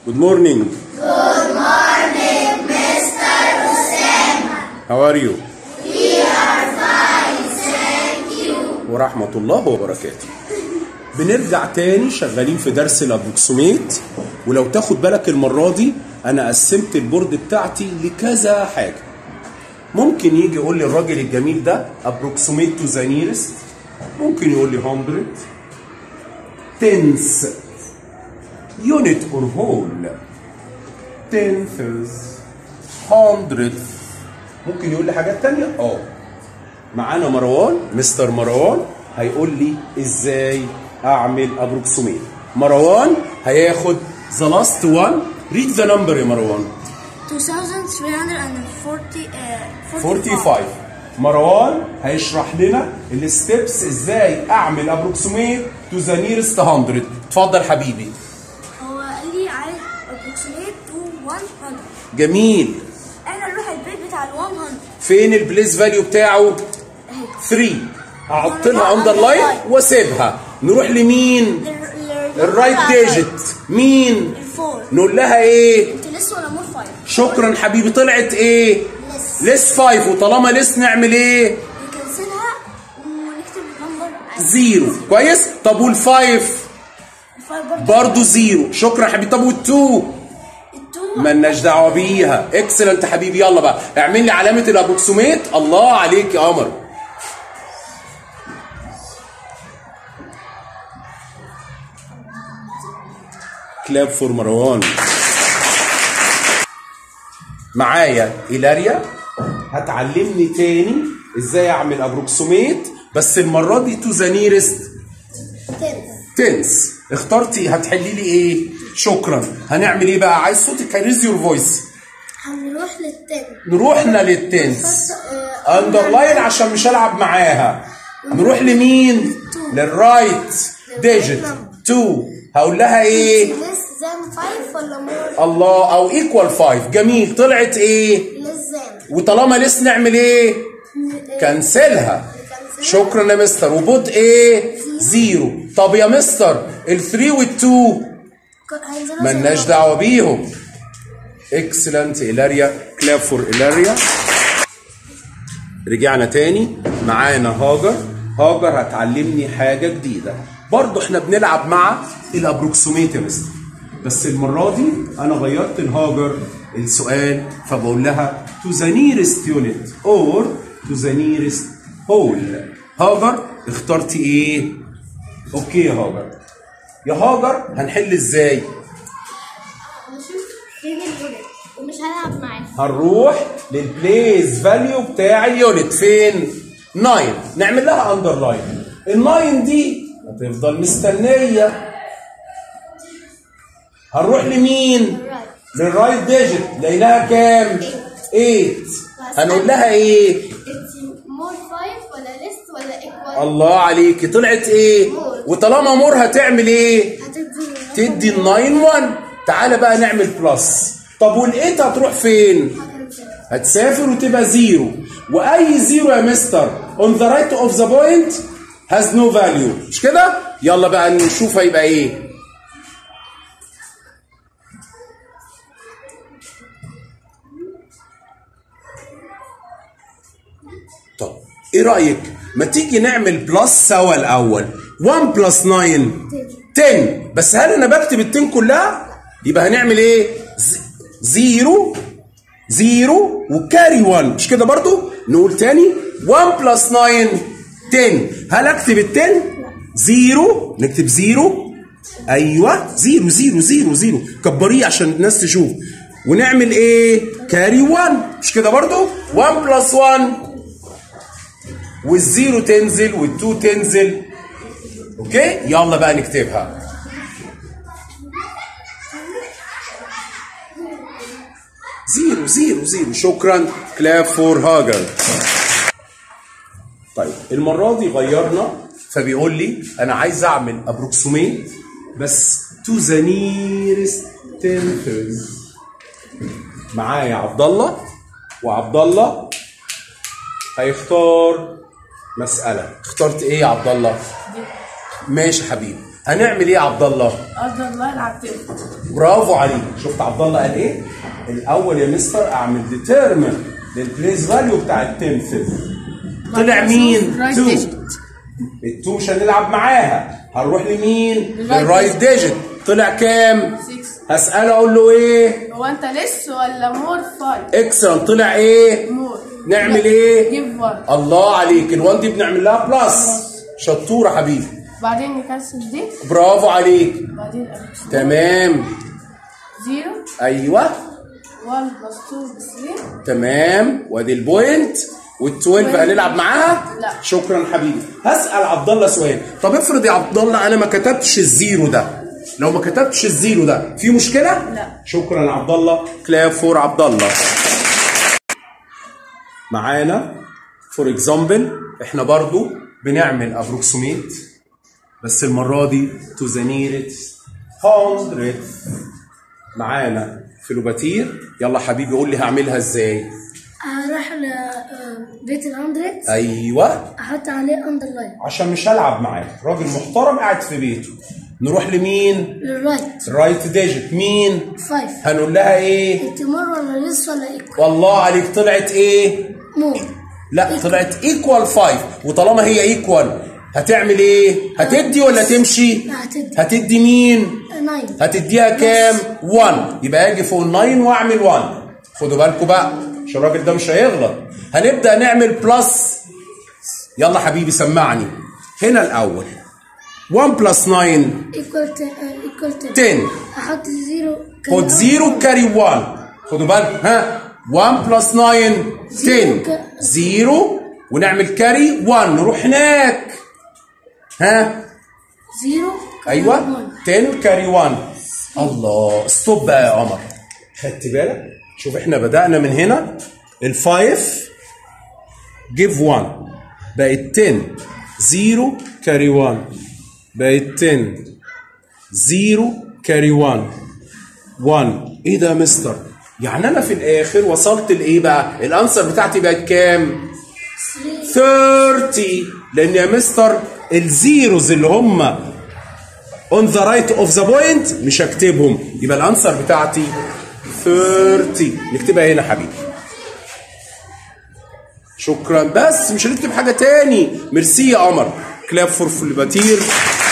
Good morning. Good morning, Mr. Osama. How are you? We are fine, thank you. ورحمة الله وبركاته. بنرجع تاني شغالين في درس الابروكسيميت ولو تاخد بالك المرة دي أنا قسمت البورد بتاعتي لكذا حاجة. ممكن يجي يقول لي الراجل الجميل ده approximate to the nearest ممكن يقول لي 100 tenths unit or whole tenths hundredth ممكن يقول لي حاجات تانية اه معانا مروان مستر مروان هيقول لي ازاي اعمل ابروكسيميت مروان هياخد the last one read the number يا مروان 2340 uh, 45 مروان هيشرح لنا الستبس ازاي اعمل ابروكسيميت تو ذا نيرست 100 اتفضل حبيبي هو قال لي عايز approximate to 100 جميل احنا نروح البيت بتاع ال 100 فين البليس فاليو بتاعه 3 احط لها اندرلاين واسيبها نروح لمين الرايت ديجيت مين الفور نقول لها ايه انت لسه ولا مور فايف شكرا حبيبي طلعت ايه لسه لس 5 وطالما لس نعمل ايه نكنسلها ونكتب نمبر زيرو كويس طب والفايف الفايف برضه برضه زيرو شكرا حبيبي طب والتو التو ملناش دعوه بيها اكسلنت حبيبي يلا بقى اعمل لي علامه الابروكسيميت الله عليك يا قمر كلاب فور مروان معايا إيلاريا هتعلمني تاني ازاي اعمل ابروكسيميت بس المره دي تو ذا نيرست تنس اخترتي هتحلي لي ايه شكرا هنعمل ايه بقى عايز صوتك ريز يور فويس هنروح للتن نروحنا للتنس اندرلاين عشان مش هلعب معاها نروح لمين للرايت ديجيت 2 هقول لها ايه لس زان فايف ولا مور الله او ايكوال 5 جميل طلعت ايه لس زان وطالما لسه نعمل ايه كنسلها شكرا يا مستر وبوت ايه زيرو طب يا مستر ال3 وال2 ملناش دعوه بيهم اكسلنت إيلاريا كلاب فور إيلاريا رجعنا تاني معانا هاجر هاجر هتعلمني حاجة جديدة برضو احنا بنلعب مع الابروكسيميت يا مستر بس المرة دي انا غيرت الهاجر السؤال فبقول لها to the nearest unit or to the nearest whole هاجر اخترتي ايه اوكي يا هاجر يا هاجر هنحل ازاي هنشوف فين اليونت ومش هلعب معاه هنروح للبليس فاليو بتاع اليونت فين 9 نعمل لها اندرلاين ال9 دي هتفضل مستنيه هنروح لمين للرايت ديجيت لقيناها كام 8 هنقول لها ايه مور فايف ولا لس ولا ايكوال الله عليكي طلعت ايه وطالما مور هتعمل ايه هتدي تدي ال 9 1 تعالى بقى نعمل بلس طب والايت هتروح فين هتسافر وتبقى زيرو واي زيرو يا مستر on the right of the point has no value مش كده يلا بقى نشوف هيبقى ايه طب ايه رايك ما تيجي نعمل بلس سوا الاول 1 بلس 9 10 بس هل انا بكتب ال 10 كلها يبقى هنعمل ايه ز- زيرو زيرو وكاري 1 مش كده برضو نقول تاني 1 بلس 9 10 هل اكتب ال 10 زيرو نكتب زيرو ايوه زيرو زيرو زيرو زيرو كبريه عشان الناس تشوف ونعمل ايه كاري 1 مش كده برضو 1 بلس 1 والزيرو تنزل والتو تنزل اوكي يلا بقى نكتبها زيرو زيرو زيرو شكرا كلاب فور هاجر طيب المرة دي غيرنا فبيقول لي أنا عايز أعمل أبروكسيميت بس تو ذا نيرست تنثرز معايا عبد الله وعبد الله هيختار مسألة اخترت إيه يا عبد الله؟ ماشي حبيبي هنعمل ايه يا عبد الله افضل الله العب تاني برافو عليك شفت عبد الله قال ايه الاول يا مستر اعمل ديترمن للبليس فاليو بتاع التنفذ طلع مين رايت 2 ديجيت التو مش هنلعب معاها هنروح لمين للرايت للرايت ديجيت طلع كام 6 هسأله اقول له ايه هو انت لس ولا مور 5 اكسلنت طلع ايه مور نعمل ايه جيب 1 الله عليك ال1 دي بنعمل لها بلس شطوره حبيبي بعدين نكنسل دي برافو عليك بعدين أبص. تمام 0 ايوه 1 بلس 2 ب 3 تمام وادي البوينت وال12 هنلعب معاها لا. شكرا حبيبي هسال عبد الله سؤال طب افرض يا عبد الله انا ما كتبتش الزيرو ده لو ما كتبتش الزيرو ده في مشكله لا. شكرا يا عبد الله كلاب فور عبد الله معانا فور اكزامبل احنا برضو بنعمل ابروكسيميت بس المره دي تو ذا نيرست 100 معانا فلوباتير يلا حبيبي قول لي هعملها ازاي هروح لبيت الاندرويد ايوه احط عليه اندرلاين عشان مش هلعب معاه راجل محترم قاعد في بيته نروح لمين للرايت رايت ديجيت مين 5 هنقول لها ايه انت مور ولا لس ولا ايكو والله عليك طلعت ايه مور لا طلعت ايكوال 5 وطالما هي ايكوال هتعمل ايه هتدي ولا تمشي لا هتدي هتدي مين 9 هتديها كام 1 يبقى اجي فوق ال 9 واعمل 1 خدوا بالكم بقى عشان الراجل ده مش هيغلط هنبدا نعمل بلس يلا حبيبي سمعني هنا الاول 1 بلس 9 ايكوال ايكوال 10 10 احط زيرو خد 0 كاري 1 خدوا بالكم ها 1 بلس 9 10 0 ونعمل كاري 1 نروح هناك ها زيرو ايوه 10 كاري 1 الله ستوب بقى يا قمر خدت بالك شوف احنا بدأنا من هنا الفايف جيف 1 بقت 10 0 كاري 1 بقت 10 0 كاري 1 1 ايه ده يا مستر يعني انا في الاخر وصلت لايه بقى الانسر بتاعتي بقت كام 30 لان يا مستر الزيروز اللي هم on the right of the point مش هكتبهم يبقى الانسر بتاعتي 30 نكتبها هنا حبيبي شكرا بس مش هنكتب حاجه تاني ميرسي يا قمر كلاب فور فلباتير